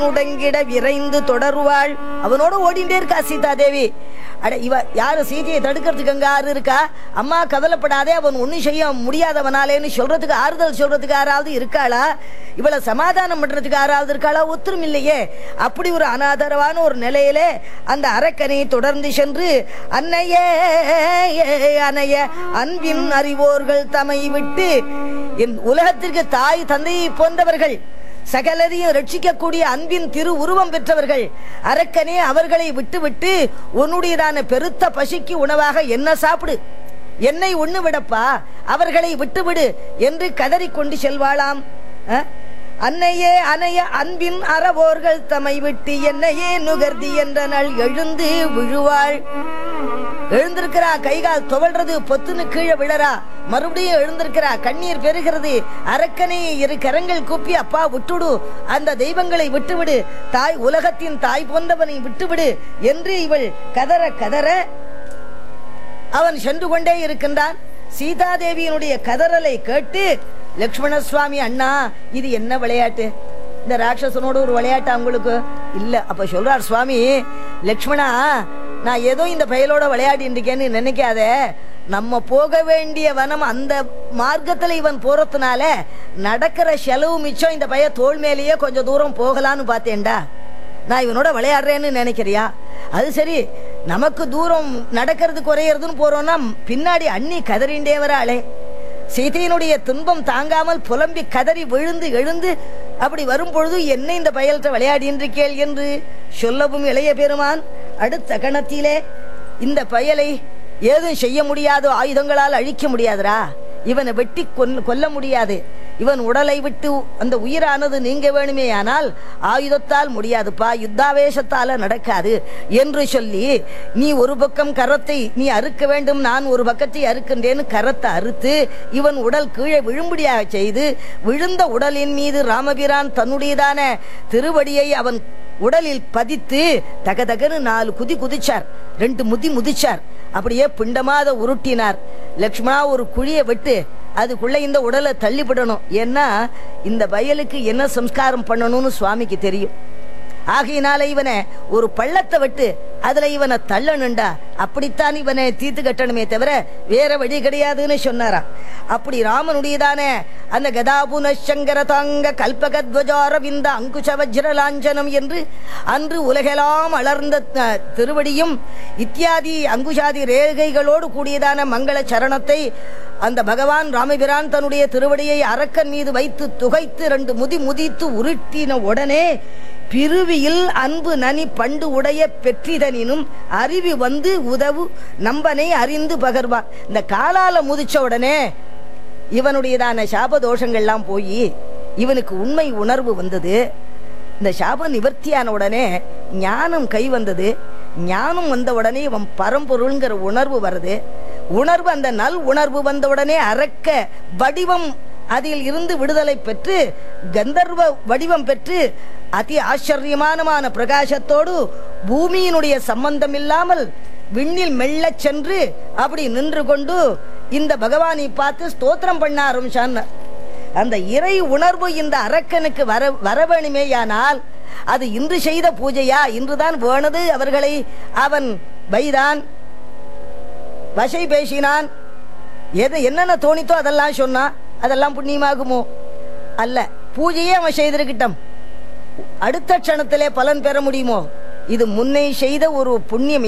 உடங்கிட விரைந்து தொடருவாள் அவனோட ஓடிண்டே இருக்கா சீதா தேவி அட இவ யாரு சீதையை தடுக்கிறதுக்கு அங்க யாரு இருக்கா அம்மா கவலைப்படாதே அவன் ஒண்ணும் செய்ய முடியாதவனாலேன்னு சொல்றதுக்கு ஆறுதல் சொல்றதுக்கு யாராவது இருக்காளா இவளை சமாதானம் பண்றதுக்கு யாராவது இருக்காளா ஒத்துரும் இல்லையே அப்படி ஒரு அனாதரவான ஒரு நிலையிலே அந்த அரக்கனை தொடர்ந்து சென்று அன்னையே அன்னைய அன்பின் அறிவோர்கள் தமை விட்டு என் உலகத்திற்கு தாய் தந்தையை போன்றவர்கள் சகலரையும் ரட்சிக்கக்கூடிய அன்பின் திரு உருவம் பெற்றவர்கள் அரக்கனே அவர்களை விட்டுவிட்டு உன்னுடையதான பெருத்த பசிக்கு உணவாக என்ன சாப்பிடு என்னை உண்ணு விடப்பா அவர்களை விட்டுவிடு என்று கதறிக்கொண்டு செல்வாளாம் அஹ்? அன்னையே அணைய அன்பின் அறவோர்கள் தமை விட்டு என்னையே நுகர்தி என்ற நாள் எழுந்து விழுவாள் எழுந்திருக்கிறா கைகால் துவழ்றது பொத்துன்னு கீழே விழறா மறுபடியும் எழுந்திருக்கிறா கண்ணீர் பெறுகிறது அரக்கனை இரு கரங்கள் கூப்பி அப்பா விட்டுடு அந்த தெய்வங்களை விட்டுவிடு தாய் உலகத்தின் தாய் போன்றவனை விட்டுவிடு என்று இவள் கதற கதற அவன் சென்று கொண்டே இருக்கின்றான் சீதாதேவியினுடைய கதறலை கேட்டு லக்ஷ்மண சுவாமி அண்ணா இது என்ன விளையாட்டு இந்த ராட்சசனோட ஒரு விளையாட்டா உங்களுக்கு இல்ல அப்ப சொல்றார் சுவாமி லக்ஷ்மணா நான் ஏதோ இந்த பயலோட விளையாடிட்டு இருக்கேன்னு நினைக்காத நம்ம போக வேண்டிய வனம் அந்த மார்க்கத்துல இவன் போறதுனால நடக்கிற செலவு மிச்சம் இந்த பைய தோல் மேலேயே கொஞ்சம் தூரம் போகலான்னு பார்த்தேன்டா நான் இவனோட விளையாடுறேன்னு நினைக்கிறியா அது சரி நமக்கு தூரம் நடக்கிறது குறையறதுன்னு போறோம்னா பின்னாடி அண்ணி கதறிண்டே வராளே சீதையினுடைய துன்பம் தாங்காமல் புலம்பி கதறி விழுந்து எழுந்து அப்படி வரும் பொழுது என்ன இந்த பயல்கிட்ட விளையாடின்று கேள் என்று சொல்லவும் இளைய பெருமான் அடுத்த கணத்திலே இந்த பயலை ஏதும் செய்ய முடியாதோ ஆயுதங்களால் அழிக்க முடியாதுடா இவனை வெட்டி கொல் கொல்ல முடியாது இவன் உடலை விட்டு அந்த உயிரானது நீங்க வேணுமே ஆனால் ஆயுதத்தால் முடியாதுப்பா யுத்தாவேசத்தால நடக்காது என்று சொல்லி நீ ஒரு பக்கம் கரத்தை நீ அறுக்க வேண்டும் நான் ஒரு பக்கத்தை அறுக்கின்றேன்னு கரத்தை அறுத்து இவன் உடல் கீழே விழும்படியாக செய்து விழுந்த உடலின் மீது ராமபிரான் தன்னுடையதான திருவடியை அவன் உடலில் பதித்து தகதகன்னு நாலு குதி குதிச்சார் ரெண்டு முதி முதிச்சார் அப்படியே பிண்டமாத உருட்டினார் லக்ஷ்மணா ஒரு குழியை விட்டு அதுக்குள்ள இந்த உடலை தள்ளிவிடணும் ஏன்னா இந்த வயலுக்கு என்ன சம்ஸ்காரம் பண்ணணும்னு சுவாமிக்கு தெரியும் ஆகையினால இவனை ஒரு பள்ளத்தை விட்டு அதுல இவனை தள்ளணுண்டா அப்படித்தான் இவனை தீர்த்து கட்டணுமே தவிர வேற வழி கிடையாதுன்னு சொன்னாராம் அப்படி ராமனுடையதான அந்த கதாபுன சங்கர தாங்க கல்பகத்வஜாரவிந்த அங்குஷ வஜ்ரலாஞ்சனம் என்று அன்று உலகெல்லாம் அலர்ந்த அஹ், திருவடியும் இத்தியாதி அங்குஷாதி ரேகைகளோடு கூடியதான மங்கள சரணத்தை அந்த பகவான் ராமபிரான் தன்னுடைய திருவடியை அரக்கன் மீது வைத்து துகைத்து ரெண்டு முதி முதித்து உருட்டின உடனே பிரிவியில் அன்பு நனி பண்டு உடைய பெற்றிதனினும் அறிவி வந்து உதவு நம்பனை அறிந்து பகர்வான் இந்த காலால முதிச்ச உடனே இவனுடையதான சாப தோஷங்கள்லாம் போய் இவனுக்கு உண்மை உணர்வு வந்தது இந்த சாப நிவர்த்தியான உடனே ஞானம் கை வந்தது ஞானம் வந்த உடனே இவன் பரம்பொருள்ங்கிற உணர்வு வருது உணர்வு அந்த நல் உணர்வு வந்த உடனே அரக்க வடிவம் அதில் இருந்து விடுதலை பெற்று கந்தர்வ வடிவம் பெற்று அதி ஆச்சரியமானமான பிரகாசத்தோடு பூமியினுடைய சம்பந்தம் இல்லாமல் விண்ணில் மெல்லச் சென்று அப்படி நின்று கொண்டு இந்த பகவானை பார்த்து ஸ்தோத்திரம் பண்ண ஆரம்பிச்சான் அந்த இறை உணர்வு இந்த அரக்கனுக்கு வர வர வேணுமேயானால் அது இன்று செய்த பூஜையா இன்றுதான் வேணது அவர்களை அவன் வைதான் வசை பேசினான் எது என்னென்ன தோணித்தோ அதெல்லாம் சொன்னான் அதெல்லாம் புண்ணியமாகுமோ அல்ல பூஜையே அவன் செய்திருக்கட்டும் அடுத்த க்ஷணத்திலே பலன் பெற முடியுமோ இது முன்னை செய்த ஒரு புண்ணியம்